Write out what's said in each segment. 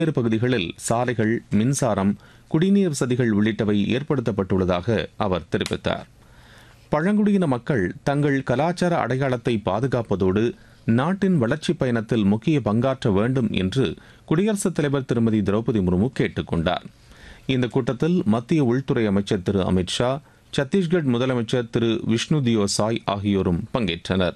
பல்வேறு பகுதிகளில் சாலைகள் மின்சாரம் குடிநீர் வசதிகள் உள்ளிட்டவை ஏற்படுத்தப்பட்டுள்ளதாக அவர் தெரிவித்தார் பழங்குடியின மக்கள் தங்கள் கலாச்சார அடையாளத்தை பாதுகாப்பதோடு நாட்டின் வளர்ச்சிப் பயணத்தில் முக்கிய பங்காற்ற வேண்டும் என்று குடியரசுத் தலைவர் திருமதி திரௌபதி முர்மு கேட்டுக் கொண்டார் இந்த கூட்டத்தில் மத்திய உள்துறை அமைச்சர் திரு அமித் ஷா சத்தீஸ்கர் முதலமைச்சர் திரு விஷ்ணு தியோ சாய் ஆகியோரும் பங்கேற்றனர்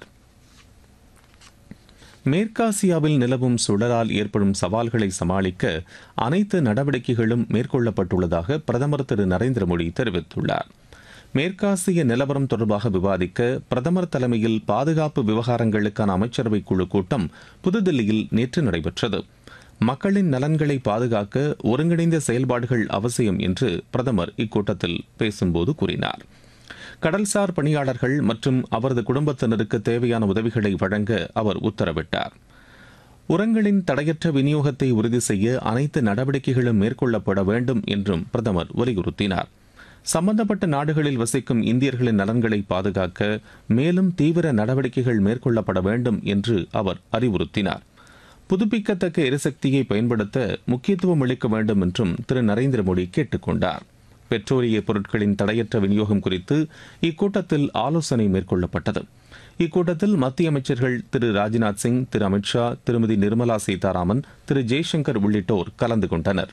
மேற்காசியாவில் நிலவும் சுழலால் ஏற்படும் சவால்களை சமாளிக்க அனைத்து நடவடிக்கைகளும் மேற்கொள்ளப்பட்டுள்ளதாக பிரதமர் திரு நரேந்திர மோடி தெரிவித்துள்ளார் மேற்காசிய நிலவரம் தொடர்பாக விவாதிக்க பிரதமர் தலைமையில் பாதுகாப்பு விவகாரங்களுக்கான அமைச்சரவை குழு கூட்டம் புதுதில்லியில் நேற்று நடைபெற்றது மக்களின் நலன்களை பாதுகாக்க ஒருங்கிணைந்த செயல்பாடுகள் அவசியம் என்று பிரதமர் இக்கூட்டத்தில் பேசும்போது கூறினார் கடல்சார் பணியாளர்கள் மற்றும் அவரது குடும்பத்தினருக்கு தேவையான உதவிகளை வழங்க அவர் உத்தரவிட்டார் உரங்களின் தடையற்ற விநியோகத்தை உறுதி செய்ய அனைத்து நடவடிக்கைகளும் மேற்கொள்ளப்பட வேண்டும் என்றும் பிரதமர் வலியுறுத்தினார் சம்பந்தப்பட்ட நாடுகளில் வசிக்கும் இந்தியர்களின் நலன்களை பாதுகாக்க மேலும் தீவிர நடவடிக்கைகள் மேற்கொள்ளப்பட வேண்டும் என்று அவர் அறிவுறுத்தினார் புதுப்பிக்கத்தக்க எரிசக்தியை பயன்படுத்த முக்கியத்துவம் அளிக்க வேண்டும் என்றும் திரு நரேந்திர மோடி கேட்டுக் கொண்டார் பெட்ரோலிய பொருட்களின் தடையற்ற விநியோகம் குறித்து இக்கூட்டத்தில் ஆலோசனை மேற்கொள்ளப்பட்டது இக்கூட்டத்தில் மத்திய அமைச்சர்கள் திரு ராஜ்நாத் சிங் திரு அமித்ஷா திருமதி நிர்மலா சீதாராமன் திரு ஜெய்சங்கர் உள்ளிட்டோர் கலந்து கொண்டனர்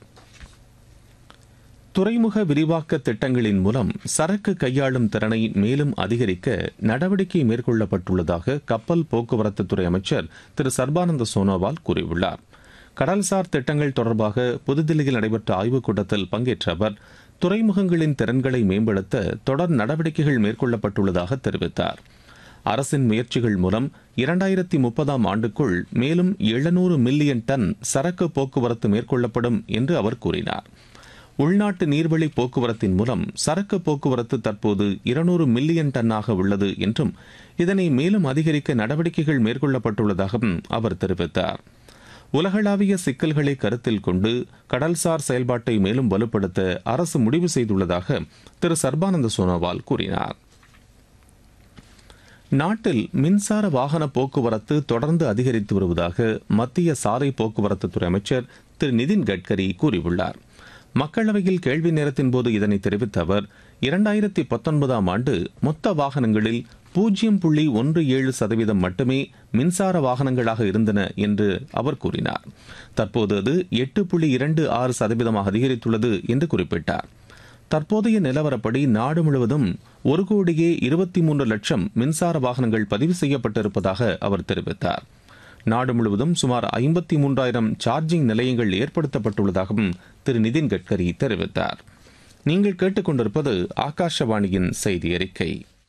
துறைமுக விரிவாக்க திட்டங்களின் மூலம் சரக்கு கையாளும் திறனை மேலும் அதிகரிக்க நடவடிக்கை மேற்கொள்ளப்பட்டுள்ளதாக கப்பல் போக்குவரத்து துறை அமைச்சர் திரு சர்பானந்த சோனோவால் கூறியுள்ளார் கடல்சார் திட்டங்கள் தொடர்பாக புதுதில்லியில் நடைபெற்ற ஆய்வுக் கூட்டத்தில் பங்கேற்ற அவர் துறைமுகங்களின் திறன்களை மேம்படுத்த தொடர் நடவடிக்கைகள் மேற்கொள்ளப்பட்டுள்ளதாக தெரிவித்தார் அரசின் முயற்சிகள் மூலம் இரண்டாயிரத்தி முப்பதாம் ஆண்டுக்குள் மேலும் எழுநூறு மில்லியன் டன் சரக்கு போக்குவரத்து மேற்கொள்ளப்படும் என்று அவர் கூறினார் உள்நாட்டு நீர்வழி போக்குவரத்தின் மூலம் சரக்கு போக்குவரத்து தற்போது இருநூறு மில்லியன் டன்னாக உள்ளது என்றும் இதனை மேலும் அதிகரிக்க நடவடிக்கைகள் மேற்கொள்ளப்பட்டுள்ளதாகவும் அவர் தெரிவித்தார் உலகளாவிய சிக்கல்களை கருத்தில் கொண்டு கடல்சார் செயல்பாட்டை மேலும் வலுப்படுத்த அரசு முடிவு செய்துள்ளதாக திரு சர்பானந்த சோனோவால் கூறினார் நாட்டில் மின்சார வாகன போக்குவரத்து தொடர்ந்து அதிகரித்து வருவதாக மத்திய சாலை போக்குவரத்துத்துறை அமைச்சர் திரு நிதின் கட்கரி கூறியுள்ளார் மக்களவையில் கேள்வி நேரத்தின் போது இதனை தெரிவித்த அவர் இரண்டாயிரத்தி பத்தொன்பதாம் ஆண்டு மொத்த வாகனங்களில் பூஜ்ஜியம் புள்ளி ஒன்று ஏழு சதவீதம் மட்டுமே மின்சார வாகனங்களாக இருந்தன என்று அவர் கூறினார் தற்போது அது எட்டு புள்ளி இரண்டு ஆறு சதவீதமாக அதிகரித்துள்ளது என்று குறிப்பிட்டார் தற்போதைய நிலவரப்படி நாடு முழுவதும் ஒரு கோடியே இருபத்தி மூன்று லட்சம் மின்சார வாகனங்கள் பதிவு செய்யப்பட்டிருப்பதாக அவர் தெரிவித்தார் நாடு முழுவதும் சுமார் ஐம்பத்தி மூன்றாயிரம் சார்ஜிங் நிலையங்கள் ஏற்படுத்தப்பட்டுள்ளதாகவும் திரு நிதின் கட்கரி தெரிவித்தார் நீங்கள் கேட்டுக்கொண்டிருப்பது ஆகாஷவாணியின் செய்தி அறிக்கை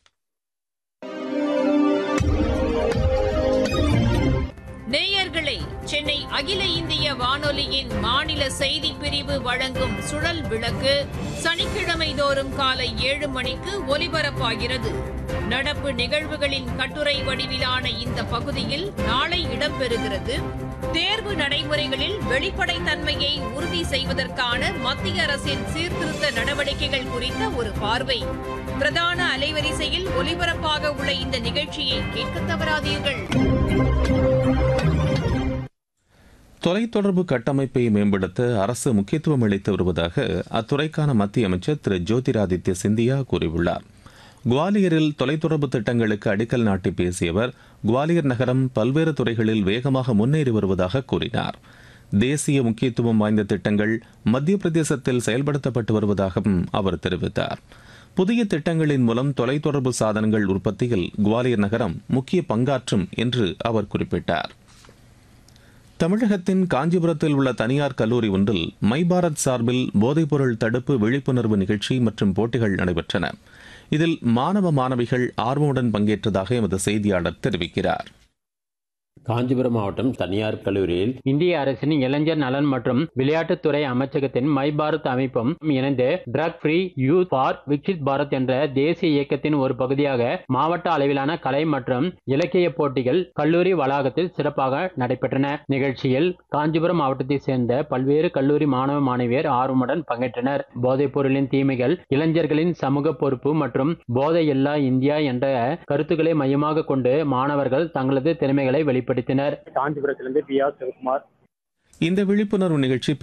நேயர்களே சென்னை அகில இந்திய வானொலியின் மாநில செய்தி பிரிவு வழங்கும் சுழல் விளக்கு சனிக்கிழமை தோறும் காலை ஏழு மணிக்கு ஒலிபரப்பாகிறது நடப்பு நிகழ்வுகளின் கட்டுரை வடிவிலான இந்த பகுதியில் நாளை இடம்பெறுகிறது தேர்வு நடைமுறைகளில் வெளிப்படைத்தன்மையை உறுதி செய்வதற்கான மத்திய அரசின் சீர்திருத்த நடவடிக்கைகள் குறித்த ஒரு பார்வை பிரதான அலைவரிசையில் ஒலிபரப்பாக உள்ள இந்த நிகழ்ச்சியை கேட்க தவறாதீர்கள் தொலைத்தொடர்பு கட்டமைப்பை மேம்படுத்த அரசு முக்கியத்துவம் அளித்து வருவதாக அத்துறைக்கான மத்திய அமைச்சர் திரு ஜோதிராதித்ய சிந்தியா கூறியுள்ளார் குவாலியரில் தொலைத்தொடர்பு திட்டங்களுக்கு அடிக்கல் நாட்டி பேசிய அவர் குவாலியர் நகரம் பல்வேறு துறைகளில் வேகமாக முன்னேறி வருவதாக கூறினார் தேசிய முக்கியத்துவம் வாய்ந்த திட்டங்கள் மத்திய பிரதேசத்தில் செயல்படுத்தப்பட்டு வருவதாகவும் அவர் தெரிவித்தார் புதிய திட்டங்களின் மூலம் தொலைத்தொடர்பு சாதனங்கள் உற்பத்தியில் குவாலியர் நகரம் முக்கிய பங்காற்றும் என்று அவர் குறிப்பிட்டார் தமிழகத்தின் காஞ்சிபுரத்தில் உள்ள தனியார் கல்லூரி ஒன்றில் மை பாரத் சார்பில் போதைப்பொருள் தடுப்பு விழிப்புணர்வு நிகழ்ச்சி மற்றும் போட்டிகள் நடைபெற்றன இதில் மாணவ மாணவிகள் ஆர்வமுடன் பங்கேற்றதாக எமது செய்தியாளர் தெரிவிக்கிறார் காஞ்சிபுரம் மாவட்டம் தனியார் கல்லூரியில் இந்திய அரசின் இளைஞர் நலன் மற்றும் விளையாட்டுத்துறை அமைச்சகத்தின் மை பாரத் அமைப்பும் இணைந்து drug free youth for Viksit Bharat என்ற தேசிய இயக்கத்தின் ஒரு பகுதியாக மாவட்ட அளவிலான கலை மற்றும் இலக்கிய போட்டிகள் கல்லூரி வளாகத்தில் சிறப்பாக நடைபெற்றன நிகழ்ச்சியில் காஞ்சிபுரம் மாவட்டத்தை சேர்ந்த பல்வேறு கல்லூரி மாணவ மாணவியர் ஆர்வமுடன் பங்கேற்றனர் போதைப் பொருளின் தீமைகள் இளைஞர்களின் சமூக பொறுப்பு மற்றும் போதை இல்லா இந்தியா என்ற கருத்துக்களை மையமாக கொண்டு மாணவர்கள் தங்களது திறமைகளை வெளிப்படுத்தினர் காஞ்சிபுரத்திலிருந்து பி ஆர் சிவகுமார் இந்த விழிப்புணர்வு நிகழ்ச்சி